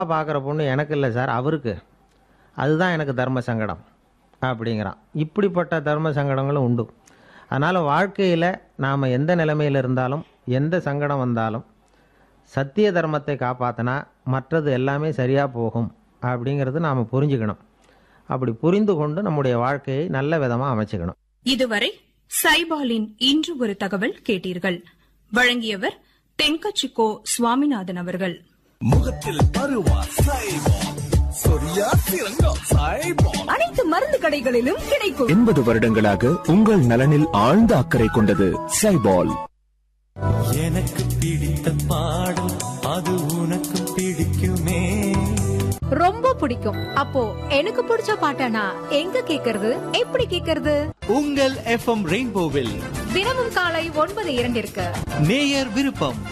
பார்க்குற பொண்ணு எனக்கு இல்லை சார் அவருக்கு அதுதான் எனக்கு தர்ம சங்கடம் அப்படிங்கிறான் இப்படிப்பட்ட தர்ம சங்கடங்களும் உண்டு அதனால் வாழ்க்கையில் நாம் எந்த நிலைமையில் இருந்தாலும் எந்த சங்கடம் வந்தாலும் சத்திய தர்மத்தை காப்பாற்றினா மற்றது எல்லாமே சரியாக போகும் அப்படிங்கிறது நாம் புரிஞ்சுக்கணும் அப்படி புரிந்து கொண்டு நம்முடைய வாழ்க்கையை நல்ல விதமாக அமைச்சுக்கணும் இதுவரை சைபாலின் இன்று ஒரு தகவல் கேட்டீர்கள் வழங்கியவர் தென்கச்சிக்கோ சுவாமிநாதன் அவர்கள் முகத்தில் பருவா சைபால் சொரியா சிறங்கா சைபால் அனைத்து மருந்து கடைகளிலும் கிடைக்கும் எண்பது வருடங்களாக உங்கள் நலனில் ஆழ்ந்த அக்கறை கொண்டது சைபால் எனக்கு பிடித்த பாடல் அது உனக்கு பிடிக்குமே ரொம்ப பிடிக்கும் அப்போ எனக்கு பிடிச்ச பாட்டனா எங்க கேக்குறது எப்படி கேக்குறது உங்கள் எஃப்எம் ரெயின்போவில் தினமும் காலை ஒன்பது இரண்டிற்கு நேயர் விருப்பம்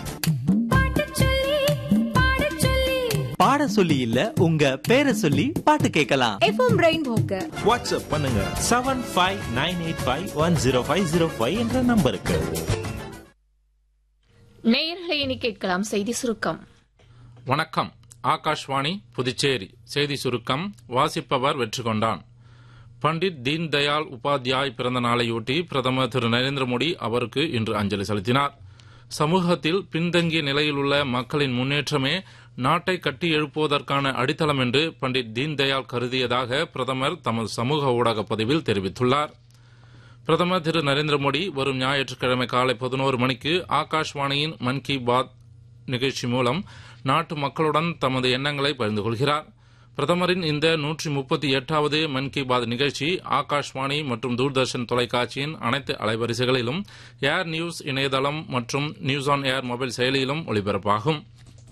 பாட சொல்லி இல்ல உங்க பேரை சொல்லி பாட்டு கேட்கலாம் எஃப்எம் ரெயின்போக்கு வாட்ஸ்அப் பண்ணுங்க seven five nine eight five one zero five zero five என்ற நம்பருக்கு நேயர்களை இனி கேட்கலாம் செய்தி சுருக்கம் வணக்கம் ஆகாஷ்வாணி புதுச்சேரி செய்தி சுருக்கம் வாசிப்பவர் வெற்றி கொண்டான் பண்டிட் தீன் தயாள் உபாத்யாய் பிறந்த நாளையொட்டி பிரதமர் திரு நரேந்திர மோடி அவருக்கு இன்று அஞ்சலி செலுத்தினார் சமூகத்தில் பின்தங்கிய நிலையில் உள்ள மக்களின் முன்னேற்றமே நாட்டை கட்டி எழுப்புவதற்கான அடித்தளம் என்று பண்டிட் தீன் தயாள் கருதியதாக பிரதமர் தமது சமூக ஊடக பதிவில் தெரிவித்துள்ளார் பிரதமர் திரு நரேந்திர மோடி வரும் ஞாயிற்றுக்கிழமை காலை பதினோரு மணிக்கு ஆகாஷ்வாணியின் மன் கி பாத் நிகழ்ச்சி மூலம் நாட்டு மக்களுடன் தமது எண்ணங்களை பகிர்ந்து கொள்கிறார் பிரதமரின் இந்த நூற்றி முப்பத்தி எட்டாவது மன் கி பாத் நிகழ்ச்சி ஆகாஷ்வாணி மற்றும் தூர்தர்ஷன் தொலைக்காட்சியின் அனைத்து அலைவரிசைகளிலும் ஏர் நியூஸ் இணையதளம் மற்றும் நியூஸ் ஆன் ஏர் மொபைல் செயலியிலும் ஒளிபரப்பாகும்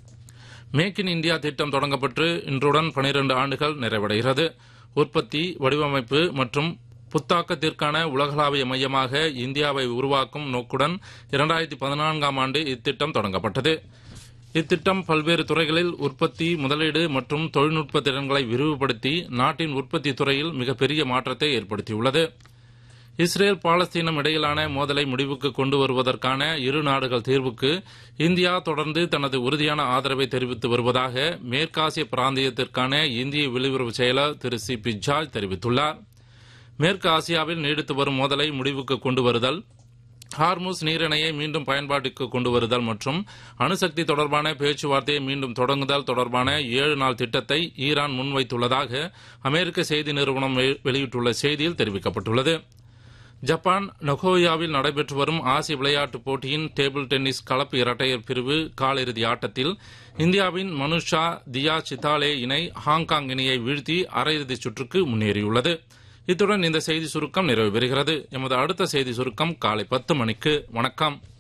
மேக் இன் இந்தியா திட்டம் தொடங்கப்பட்டு இன்றுடன் பனிரெண்டு ஆண்டுகள் நிறைவடைகிறது உற்பத்தி வடிவமைப்பு மற்றும் புத்தாக்கத்திற்கான உலகளாவிய மையமாக இந்தியாவை உருவாக்கும் நோக்குடன் இரண்டாயிரத்தி பதினான்காம் ஆண்டு இத்திட்டம் தொடங்கப்பட்டது இத்திட்டம் பல்வேறு துறைகளில் உற்பத்தி முதலீடு மற்றும் தொழில்நுட்ப திறன்களை விரிவுபடுத்தி நாட்டின் உற்பத்தி துறையில் மிகப்பெரிய மாற்றத்தை ஏற்படுத்தியுள்ளது இஸ்ரேல் பாலஸ்தீனம் இடையிலான மோதலை முடிவுக்கு கொண்டு வருவதற்கான இரு நாடுகள் தீர்வுக்கு இந்தியா தொடர்ந்து தனது உறுதியான ஆதரவை தெரிவித்து வருவதாக மேற்காசிய பிராந்தியத்திற்கான இந்திய வெளியுறவு செயலர் திரு சி பி ஜார்ஜ் தெரிவித்துள்ளார் மேற்கு ஆசியாவில் நீடித்து வரும் மோதலை முடிவுக்கு கொண்டு வருதல் ஹார்முஸ் நீரிணையை மீண்டும் பயன்பாட்டுக்கு கொண்டு வருதல் மற்றும் அணுசக்தி தொடர்பான பேச்சுவார்த்தையை மீண்டும் தொடங்குதல் தொடர்பான ஏழு நாள் திட்டத்தை ஈரான் முன்வைத்துள்ளதாக அமெரிக்க செய்தி நிறுவனம் வெ- வெளியிட்டுள்ள செய்தியில் தெரிவிக்கப்பட்டுள்ளது ஜப்பான் நொகோயாவில் நடைபெற்று வரும் ஆசிய விளையாட்டுப் போட்டியின் டேபிள் டென்னிஸ் கலப்பு இரட்டையர் பிரிவு காலிறுதி ஆட்டத்தில் இந்தியாவின் மனுஷா தியா சித்தாலே இணை ஹாங்காங் இணையை வீழ்த்தி அரையிறுதிச் சுற்றுக்கு முன்னேறியுள்ளது இத்துடன் இந்த செய்தி சுருக்கம் நிறைவு பெறுகிறது எமது அடுத்த செய்தி சுருக்கம் காலை பத்து மணிக்கு வணக்கம்